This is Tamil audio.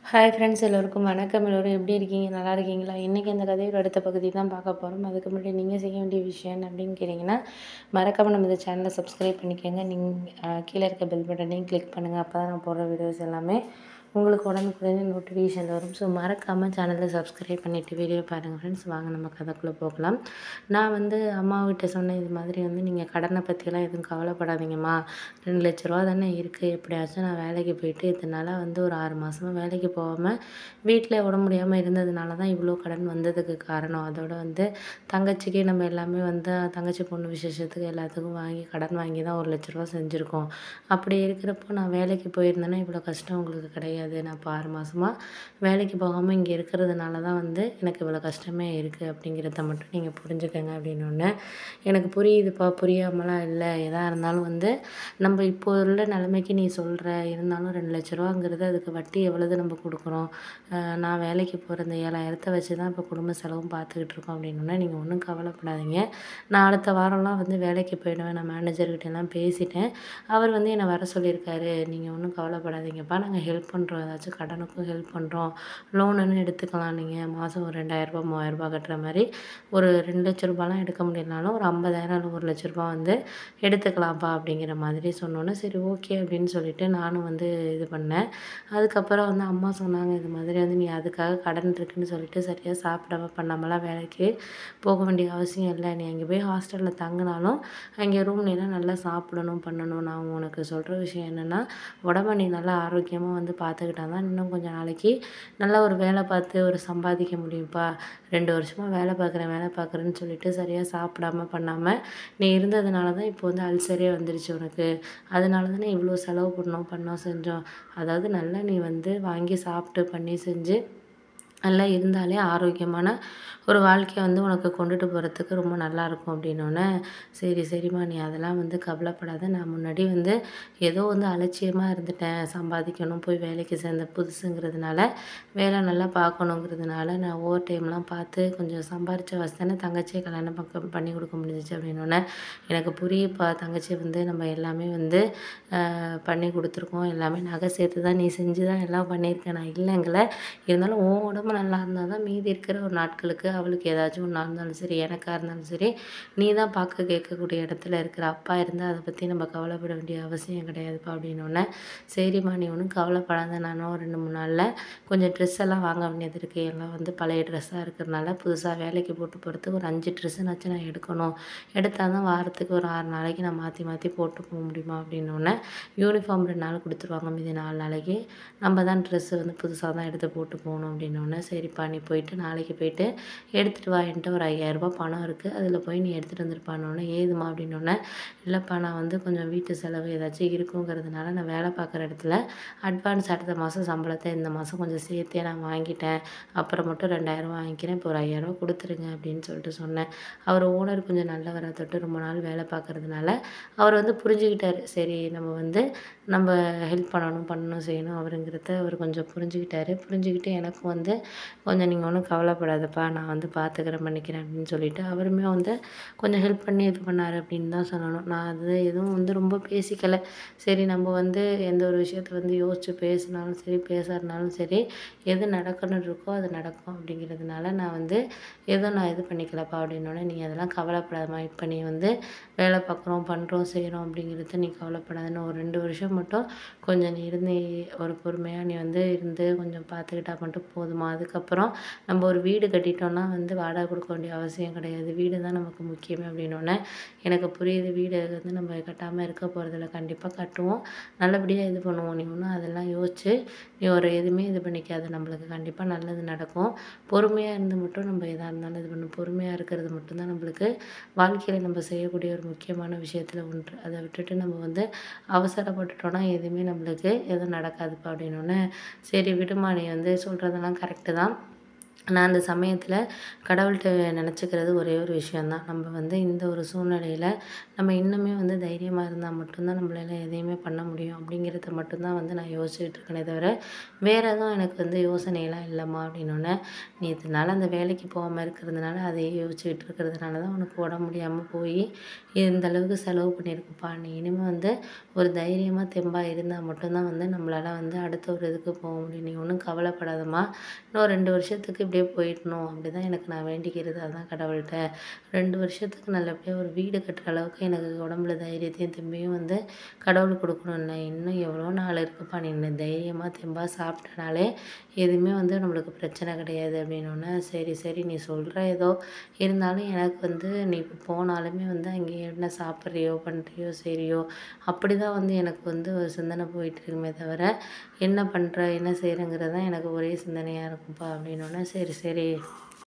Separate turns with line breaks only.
ஹாய் ஃப்ரெண்ட்ஸ் எல்லோருக்கும் வணக்கம் எல்லோரும் எப்படி இருக்கீங்க நல்லா இருக்கீங்களா இன்றைக்கி அந்த கதையோட அடுத்த பகுதி தான் பார்க்க போகிறோம் அதுக்கு முன்னாடி நீங்கள் செய்ய வேண்டிய விஷயம் என்ன அப்படின்னு கேட்டிங்கன்னா மறக்காமல் நம்ம இந்த சேனலை சப்ஸ்கிரைப் பண்ணிக்கோங்க நீங்கள் கீழே இருக்க பெல் பட்டனையும் கிளிக் பண்ணுங்கள் அப்போ தான் நான் போடுற வீடியோஸ் எல்லாமே உங்களுக்கு உடனுக்குடனே நோட்டிஃபிகேஷன் வரும் ஸோ மறக்காமல் சேனலை சப்ஸ்கிரைப் பண்ணிவிட்டு வீடியோ பாருங்கள் ஃப்ரெண்ட்ஸ் வாங்க நம்ம கதைக்குள்ளே போகலாம் நான் வந்து அம்மாவிட்ட சொன்னேன் இது மாதிரி வந்து நீங்கள் கடனை பற்றியெல்லாம் எதுவும் கவலைப்படாதீங்கம்மா ரெண்டு லட்ச ரூபா தானே இருக்குது எப்படியாச்சும் நான் வேலைக்கு போயிட்டு இதனால் வந்து ஒரு ஆறு மாதமாக வேலைக்கு போகாமல் வீட்டில் உடம்பு முடியாமல் இருந்ததுனால தான் இவ்வளோ கடன் வந்ததுக்கு காரணம் அதோட வந்து தங்கச்சிக்கு நம்ம எல்லாமே வந்து தங்கச்சி பொண்ணு விசேஷத்துக்கு எல்லாத்துக்கும் வாங்கி கடன் வாங்கி தான் ஒரு லட்ச ரூபா செஞ்சுருக்கோம் அப்படி இருக்கிறப்போ நான் வேலைக்கு போயிருந்தேன்னா இவ்வளோ கஷ்டம் உங்களுக்கு கிடையாது நான் இப்போ ஆறு மாதமாக வேலைக்கு போகாமல் இங்கே இருக்கிறதுனால தான் வந்து எனக்கு இவ்வளோ கஷ்டமே இருக்குது அப்படிங்கிறத மட்டும் நீங்கள் புரிஞ்சுக்கங்க அப்படின்னு ஒன்று எனக்கு புரியுதுப்பா புரியாமலாம் இல்லை எதாக இருந்தாலும் வந்து நம்ம இப்போ உள்ள நிலைமைக்கு நீ சொல்கிற இருந்தாலும் ரெண்டு லட்ச ரூபாங்கிறது அதுக்கு வட்டி எவ்வளவு நம்ம கொடுக்குறோம் அஹ் நான் வேலைக்கு போகிற இந்த ஏழாயிரத்தை வச்சு தான் இப்போ குடும்ப செலவும் பார்த்துக்கிட்டு இருக்கோம் அப்படின்னோடனே நீங்கள் ஒன்றும் கவலைப்படாதீங்க நான் அடுத்த வாரம்லாம் வந்து வேலைக்கு போயிடுவேன் நான் மேனேஜர்கிட்ட எல்லாம் பேசிட்டேன் அவர் வந்து என்னை வர சொல்லியிருக்காரு நீங்கள் ஒன்றும் கவலைப்படாதீங்கப்பா நாங்கள் ஹெல்ப் பண்ணுறோம் ஏதாச்சும் கடனுக்கும் ஹெல்ப் பண்ணுறோம் லோனுன்னு எடுத்துக்கலாம் நீங்கள் மாதம் ஒரு ரெண்டாயிரரூபா மூவாயிரரூபா கட்டுற மாதிரி ஒரு ரெண்டு லட்ச ரூபாலாம் எடுக்க முடியலனாலும் ஒரு ஐம்பதாயிரம் இல்லை ஒரு லட்ச ரூபா வந்து எடுத்துக்கலாம்ப்பா அப்படிங்கிற மாதிரி சொன்னோன்னே சரி ஓகே அப்படின்னு சொல்லிட்டு நானும் வந்து இது பண்ணேன் அதுக்கப்புறம் வந்து அம்மா சொன்னாங்க இது மாதிரி வந்து நீ அதுக்காக கடன் இருக்குன்னு சொல்லிட்டு சரியாக சாப்பிடாம பண்ணாமலாம் வேலைக்கு போக வேண்டிய அவசியம் இல்லை நீ அங்கே போய் ஹாஸ்டலில் தங்கினாலும் அங்கே ரூம்லாம் நல்லா சாப்பிடணும் பண்ணணும் நான் உனக்கு சொல்கிற விஷயம் என்னென்னா உடம்ப நீ நல்லா ஆரோக்கியமாக வந்து பார்த்துக்கிட்டா தான் இன்னும் கொஞ்சம் நாளைக்கு நல்லா ஒரு வேலை பார்த்து ஒரு சம்பாதிக்க முடியும்ப்பா ரெண்டு வருஷமாக வேலை பார்க்குறேன் வேலை பார்க்குறேன்னு சொல்லிட்டு சரியாக சாப்பிடாம பண்ணாமல் நீ இருந்ததுனால தான் இப்போ வந்து அல்சரே வந்துருச்சு உனக்கு அதனால தானே இவ்வளோ செலவு பண்ணோம் பண்ணோம் செஞ்சோம் அதாவது நல்லா நீ வந்து வாங்கி சாப்பிட்டு பண்ணி செஞ்சு நல்லா இருந்தாலே ஆரோக்கியமான ஒரு வாழ்க்கையை வந்து உனக்கு கொண்டுட்டு போகிறதுக்கு ரொம்ப நல்லாயிருக்கும் அப்படின்னோடனே சரி சரிம்மா நீ அதெல்லாம் வந்து கவலைப்படாத நான் முன்னாடி வந்து ஏதோ வந்து அலட்சியமாக இருந்துட்டேன் சம்பாதிக்கணும் போய் வேலைக்கு சேர்ந்த புதுசுங்கிறதுனால வேலை நல்லா பார்க்கணுங்கிறதுனால நான் ஓவர் டைம்லாம் பார்த்து கொஞ்சம் சம்பாரித்த வசதி தானே தங்கச்சியை கல்யாணம் பக்கம் பண்ணி கொடுக்க முடிஞ்சிச்சு அப்படின்னோடனே எனக்கு புரியுப்பா தங்கச்சி வந்து நம்ம எல்லாமே வந்து ஆஹ், பண்ணி கொடுத்துருக்கோம் எல்லாமே நகை சேர்த்து தான் நீ செஞ்சு தான் எல்லாம் பண்ணியிருக்கேன் நான் இல்லைங்கள இருந்தாலும் உன் உடம்பு நல்லா இருந்தால் தான் மீதி இருக்கிற ஒரு நாட்களுக்கு அவளுக்கு ஏதாச்சும் ஒன்றா இருந்தாலும் சரி எனக்காக இருந்தாலும் சரி நீ தான் பார்க்க கேட்கக்கூடிய இடத்துல இருக்கிற அப்பா இருந்தால் அதை பற்றி நம்ம கவலைப்பட வேண்டிய அவசியம் கிடையாதுப்பா அப்படின்னோடனே சரிம்மா நீ ஒன்றும் கவலைப்படாத நானும் ஒரு ரெண்டு மூணு நாளில் கொஞ்சம் ட்ரெஸ் எல்லாம் வாங்க வேண்டியது இருக்குது எல்லாம் வந்து பழைய ட்ரெஸ்ஸாக இருக்கிறனால புதுசாக வேலைக்கு போட்டு போகிறதுக்கு ஒரு அஞ்சு ட்ரெஸ்ஸுனாச்சும் நான் எடுக்கணும் எடுத்தால் தான் வாரத்துக்கு ஒரு ஆறு நாளைக்கு நான் மாற்றி மாற்றி போட்டு போக முடியுமா அப்படின்னோடனே யூனிஃபார்ம் ரெண்டு நாள் கொடுத்துருவாங்க மீதி நாலு நாளைக்கு நம்ம தான் ட்ரெஸ்ஸு வந்து புதுசாக தான் எடுத்து போட்டு போகணும் அப்படின்னோடனே சரிப்பா நீ போயிட்டு நாளைக்கு போயிட்டு எடுத்துகிட்டு வா என்கிட்ட ஒரு ஐயாயிரரூபா பணம் இருக்குது அதில் போய் நீ எடுத்துகிட்டு வந்துருப்பானோடனே ஏதுமா அப்படின்னோடனே இல்லைப்பா நான் வந்து கொஞ்சம் வீட்டு செலவு ஏதாச்சும் இருக்குங்கிறதுனால நான் வேலை பார்க்குற இடத்துல அட்வான்ஸ் அடுத்த மாதம் சம்பளத்தை இந்த மாதம் கொஞ்சம் சேர்த்தே நான் வாங்கிட்டேன் அப்புறம் மட்டும் ரெண்டாயிரம் வாங்கிக்கிறேன் இப்போ ஒரு ஐயாயிரரூபா கொடுத்துருங்க அப்படின்னு சொல்லிட்டு சொன்னேன் அவர் ஓனர் கொஞ்சம் நல்லவரை தொட்டு ரொம்ப நாள் வேலை பார்க்கறதுனால அவர் வந்து புரிஞ்சுக்கிட்டாரு சரி நம்ம வந்து நம்ம ஹெல்ப் பண்ணணும் பண்ணணும் செய்யணும் அவருங்கிறத அவர் கொஞ்சம் புரிஞ்சுக்கிட்டாரு புரிஞ்சுக்கிட்டு எனக்கும் வந்து கொஞ்சம் நீங்கள் ஒன்றும் கவலைப்படாதப்பா நான் வந்து பார்த்துக்கிறேன் பண்ணிக்கிறேன் அப்படின்னு சொல்லிட்டு அவருமே வந்து கொஞ்சம் ஹெல்ப் பண்ணி இது பண்ணார் அப்படின்னு தான் சொல்லணும் நான் அது எதுவும் வந்து ரொம்ப பேசிக்கலை சரி நம்ம வந்து எந்த ஒரு விஷயத்த வந்து யோசித்து பேசினாலும் சரி பேசாதனாலும் சரி எது நடக்கணும்னு இருக்கோ அது நடக்கும் அப்படிங்கிறதுனால நான் வந்து எதுவும் நான் இது பண்ணிக்கலப்பா அப்படின்னோடனே நீ அதெல்லாம் கவலைப்படாதம்மா இப்போ நீ வந்து வேலை பார்க்குறோம் பண்ணுறோம் செய்கிறோம் அப்படிங்கிறத நீ கவலைப்படாதுன்னு ஒரு ரெண்டு வருஷம் மட்டும் கொஞ்சம் நீ இருந்து ஒரு பொறுமையாக நீ வந்து இருந்து கொஞ்சம் பார்த்துக்கிட்டா மட்டும் போதுமா அதுக்கப்புறம் நம்ம ஒரு வீடு கட்டிட்டோம்னா வந்து வாடகை கொடுக்க வேண்டிய அவசியம் கிடையாது வீடு தான் நமக்கு முக்கியமே அப்படின்னோடனே எனக்கு புரியுது வீடு வந்து நம்ம கட்டாமல் இருக்க போகிறதில்ல கண்டிப்பாக கட்டுவோம் நல்லபடியாக இது பண்ணுவோம் நீ ஒன்றும் அதெல்லாம் யோசிச்சு நீ ஒரு எதுவுமே இது பண்ணிக்காத நம்மளுக்கு கண்டிப்பாக நல்லது நடக்கும் பொறுமையாக இருந்து மட்டும் நம்ம எதாக இருந்தாலும் இது பண்ணணும் பொறுமையாக இருக்கிறது மட்டும்தான் நம்மளுக்கு வாழ்க்கையில் நம்ம செய்யக்கூடிய ஒரு முக்கியமான விஷயத்தில் ஒன்று அதை விட்டுட்டு நம்ம வந்து அவசரப்பட்டுட்டோம்னா எதுவுமே நம்மளுக்கு எதுவும் நடக்காதுப்பா அப்படின்னோடனே சரி விடுமா நீ வந்து சொல்கிறதெல்லாம் கரெக்டு தான் நான் அந்த சமயத்தில் கடவுள்கிட்ட நினச்சிக்கிறது ஒரே ஒரு விஷயந்தான் நம்ம வந்து இந்த ஒரு சூழ்நிலையில் நம்ம இன்னுமே வந்து தைரியமாக இருந்தால் மட்டும்தான் நம்மளால எதையுமே பண்ண முடியும் அப்படிங்கிறத மட்டும்தான் வந்து நான் யோசிச்சுட்டு இருக்கேனே தவிர வேறு எதுவும் எனக்கு வந்து யோசனையெல்லாம் இல்லைம்மா அப்படின்னோடனே நீ இதனால அந்த வேலைக்கு போகாமல் இருக்கிறதுனால அதையே யோசிச்சுக்கிட்டு இருக்கிறதுனால தான் உனக்கு உடம்பு முடியாமல் போய் இந்த அளவுக்கு செலவு பண்ணியிருக்குப்பா நீ இனிமேல் வந்து ஒரு தைரியமாக தெம்பாக இருந்தால் மட்டும்தான் வந்து நம்மளால் வந்து அடுத்த ஒரு இதுக்கு போக முடியும் நீ ஒன்றும் கவலைப்படாதம்மா இன்னும் ரெண்டு வருஷத்துக்கு இப்படியே போயிடணும் அப்படி தான் எனக்கு நான் வேண்டிக்கிறது அதான் கடவுள்கிட்ட ரெண்டு வருஷத்துக்கு நல்லபடியாக ஒரு வீடு கட்டுற அளவுக்கு எனக்கு உடம்புல தைரியத்தையும் தெம்பையும் வந்து கடவுள் கொடுக்கணும்ல இன்னும் எவ்வளோ நாள் இருக்குப்பா நீ இன்னும் தைரியமாக தெம்பாக சாப்பிட்டனாலே எதுவுமே வந்து நம்மளுக்கு பிரச்சனை கிடையாது அப்படின்னோடனே சரி சரி நீ சொல்கிற ஏதோ இருந்தாலும் எனக்கு வந்து நீ இப்போ போனாலுமே வந்து அங்கே என்ன சாப்பிட்றியோ பண்ணுறியோ சரியோ அப்படி தான் வந்து எனக்கு வந்து ஒரு சிந்தனை போயிட்டு இருக்குமே தவிர என்ன பண்ணுற என்ன செய்கிறங்கிறது தான் எனக்கு ஒரே சிந்தனையாக இருக்கும்ப்பா அப்படின்னோடனே சரி சரி